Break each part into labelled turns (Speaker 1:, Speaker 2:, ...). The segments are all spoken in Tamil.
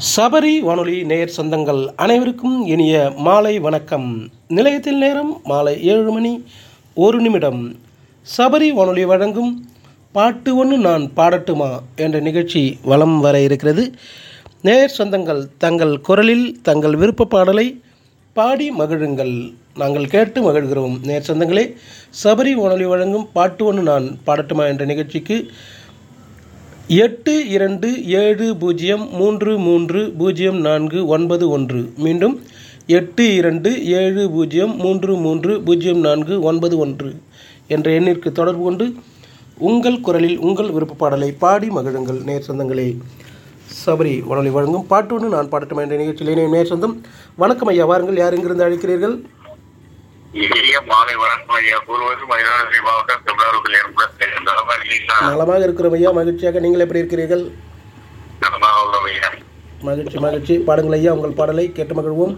Speaker 1: சபரி வானொலி நேயர் சொந்தங்கள் அனைவருக்கும் இனிய மாலை வணக்கம் நிலையத்தில் நேரம் மாலை ஏழு மணி ஒரு நிமிடம் சபரி வானொலி வழங்கும் பாட்டு ஒன்று நான் பாடட்டுமா என்ற நிகழ்ச்சி வலம் வர இருக்கிறது நேயர் சொந்தங்கள் தங்கள் குரலில் தங்கள் விருப்ப பாடலை பாடி மகிழுங்கள் நாங்கள் கேட்டு மகிழ்கிறோம் நேர் சொந்தங்களே சபரி வானொலி வழங்கும் பாட்டு ஒன்று நான் பாடட்டுமா என்ற நிகழ்ச்சிக்கு எட்டு இரண்டு ஏழு பூஜ்ஜியம் மூன்று மூன்று பூஜ்ஜியம் நான்கு ஒன்பது ஒன்று மீண்டும் எட்டு இரண்டு ஏழு பூஜ்ஜியம் மூன்று மூன்று பூஜ்ஜியம் நான்கு ஒன்பது ஒன்று என்ற எண்ணிற்கு தொடர்பு கொண்டு உங்கள் குரலில் உங்கள் விருப்ப பாடலை பாடி மகிழுங்கள் நேர் சொந்தங்களே சபரி வானொலி வழங்கும் பாட்டு ஒன்று நான் பாடட்டுமா என்ற நிகழ்ச்சியில் இணையும் நேர் சொந்தம் வணக்கம் ஐயா வாருங்கள் யார் எங்கிருந்து அழைக்கிறீர்கள்
Speaker 2: இனிய மாலை வணக்கம் ஐயா கூறுவது மயிலாடுதுறை மாவட்டம் தமிழர்கள் ஏற்பட்ட நலமா இருக்கீங்களா
Speaker 1: நலமாக இருக்கிறோம் ஐயா மகிழ்ச்சியாக நீங்கள் எப்படி இருக்கிறீர்கள்
Speaker 2: நலமாக உள்ளோம் ஐயா
Speaker 1: மகிழ்ச்சி மகிழ்ச்சி பாடுங்கள் ஐயா உங்கள் பாடலை கேட்டு மகிழ்வோம்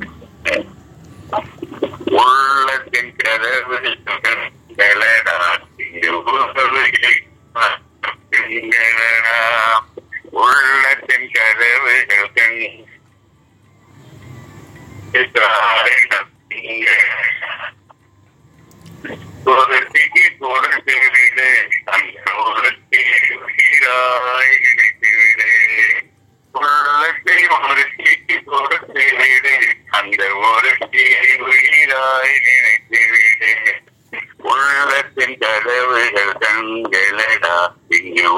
Speaker 2: உள்ளத்தின் கதவு